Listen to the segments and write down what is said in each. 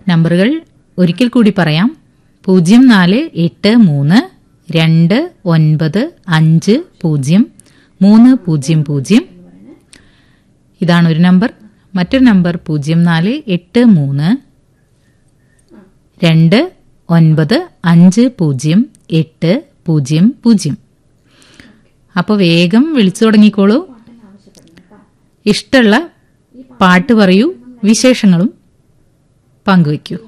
നമ്പറുകൾ ഒരിക്കൽ കൂടി പറയാം പൂജ്യം നാല് എട്ട് മൂന്ന് രണ്ട് ഒൻപത് അഞ്ച് പൂജ്യം മൂന്ന് പൂജ്യം പൂജ്യം ഇതാണ് ഒരു നമ്പർ മറ്റൊരു നമ്പർ പൂജ്യം നാല് എട്ട് മൂന്ന് രണ്ട് ഒൻപത് അഞ്ച് പൂജ്യം എട്ട് പൂജ്യം പൂജ്യം അപ്പോൾ വേഗം വിളിച്ചു തുടങ്ങിക്കോളൂ ഇഷ്ടമുള്ള പാട്ട് പറയൂ വിശേഷങ്ങളും പങ്കുവയ്ക്കൂ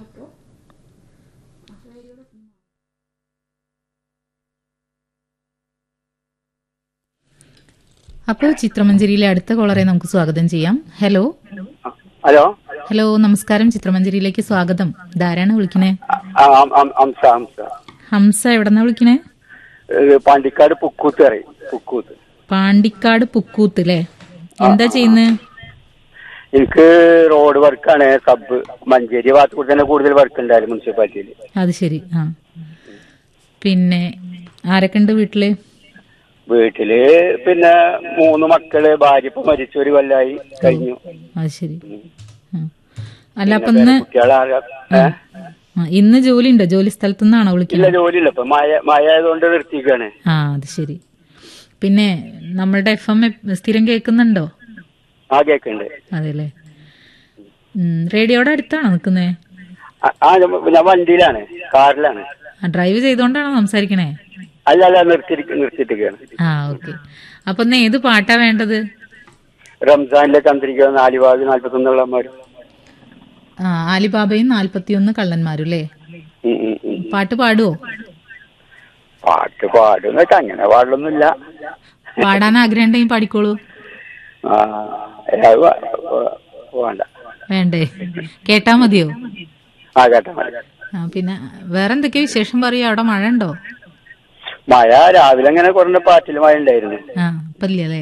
അപ്പോൾ ചിത്രമഞ്ചേരിയിലെ അടുത്ത കോളറെ നമുക്ക് സ്വാഗതം ചെയ്യാം ഹലോ ഹലോ ഹലോ നമസ്കാരം ചിത്രമഞ്ചേരിയിലേക്ക് സ്വാഗതം ഇതാരാണ് വിളിക്കണേ ആ, അം- അം- ഹംസ ഹംസ ഹംസ എവിടെന്നാ വിളിക്കണേ ഇത് പാണ്ടിക്കാട് പുക്കൂത്ത് പറയും പുക്കൂത്ത് പാണ്ടിക്കാട് പുക്കൂത്ത് അല്ലേ എന്താ ചെയ്യുന്നത് എനിക്ക് റോഡ് വർക്കാണ് സബ് മഞ്ചേരി ഭാഗത്ത് കൂടി തന്നെ കൂടുതൽ വർക്ക് ഉണ്ടായിരുന്നു മുനിസിപ്പാലിറ്റിയിൽ അത് ശരി ആ പിന്നെ ആരൊക്കെ ഉണ്ട് വീട്ടില് വീട്ടില് പിന്നെ മൂന്ന് മക്കള് ഭാര്യ ഇപ്പൊ മരിച്ചു ഒരു കൊല്ലായി കഴിഞ്ഞു അത് ശരി ആ. അല്ല അപ്പൊ ഇന്ന് കുട്ടികളെ ഏ? ആ, ഇന്ന് ജോലി ഉണ്ടോ ജോലി സ്ഥലത്തു നിന്നാണോ ഇല്ല വിളിക്കുന്നത് ജോലിയില്ല ഇപ്പൊ മഴ മഴ ആയതുകൊണ്ട് നിർത്തിക്കാണ് ആ അത് ശരി പിന്നെ നമ്മളുടെ എഫ് എം സ്ഥിരം കേൾക്കുന്നുണ്ടോ ആ കേക്കുണ്ട് അതെല്ലേ ഉം, റേഡിയോയുടെ അടുത്താണോ നിൽക്കുന്നേ ആ, ആ ഞാൻ- ഞാൻ വണ്ടിയിലാണ് കാറിലാണ് ആ ഡ്രൈവ് ചെയ്തോണ്ടാണോ സംസാരിക്കണേ അല്ല അല്ല നിർത്തി നിർത്തിയിട്ടിരിക്കുകയാണ് ആ ഓക്കെ അപ്പൊ ഇന്ന് ഏത് പാട്ടാ വേണ്ടത് റംസാനിലെ ചന്ദ്രിക നാലുവാഗ് നാല്പത്തൊന്നുള്ളമാരും ആ ആലിബാബയും നാൽപ്പത്തിയൊന്ന് കള്ളന്മാരും അല്ലേ ഉം ഉം ഉം പാട്ട് പാടുവോ പാട്ട് പാടുന്ന വെച്ചാ അങ്ങനെ പാടലൊന്നുമില്ല പാടാൻ ആഗ്രഹം ഉണ്ടെങ്കിൽ പാടിക്കോളൂ ആ അത് വ- വ- വേണ്ട വേണ്ടേ കേട്ടാ മതിയോ ആ കേട്ടാ മതി ആ പിന്നെ വേറെ എന്തൊക്കെയാ വിശേഷം പറയൂ അവിടെ മഴ ഉണ്ടോ മഴ രാവിലെ അങ്ങനെ കുറഞ്ഞ പാറ്റിൽ മഴ ഉണ്ടായിരുന്നു ആ ഇപ്പൊ ഇല്ലല്ലേ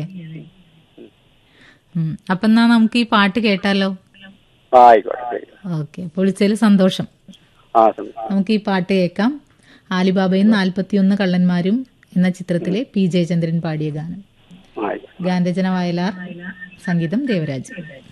ഉം, അപ്പൊ എന്നാ നമുക്ക് ഈ പാട്ട് കേട്ടാലോ ആ ആയിക്കോട്ടെ ശരി. ഓക്കെ വിളിച്ചതിൽ സന്തോഷം ആ സം- നമുക്ക് ഈ പാട്ട് കേൾക്കാം ആലിബാബയും നാൽപ്പത്തിയൊന്ന് കള്ളന്മാരും എന്ന ചിത്രത്തിലെ പി ജയചന്ദ്രൻ പാടിയ ഗാനം ആയിക്കോട്ടെ ഗാനരചന വയലാർ സംഗീതം ദേവരാജ്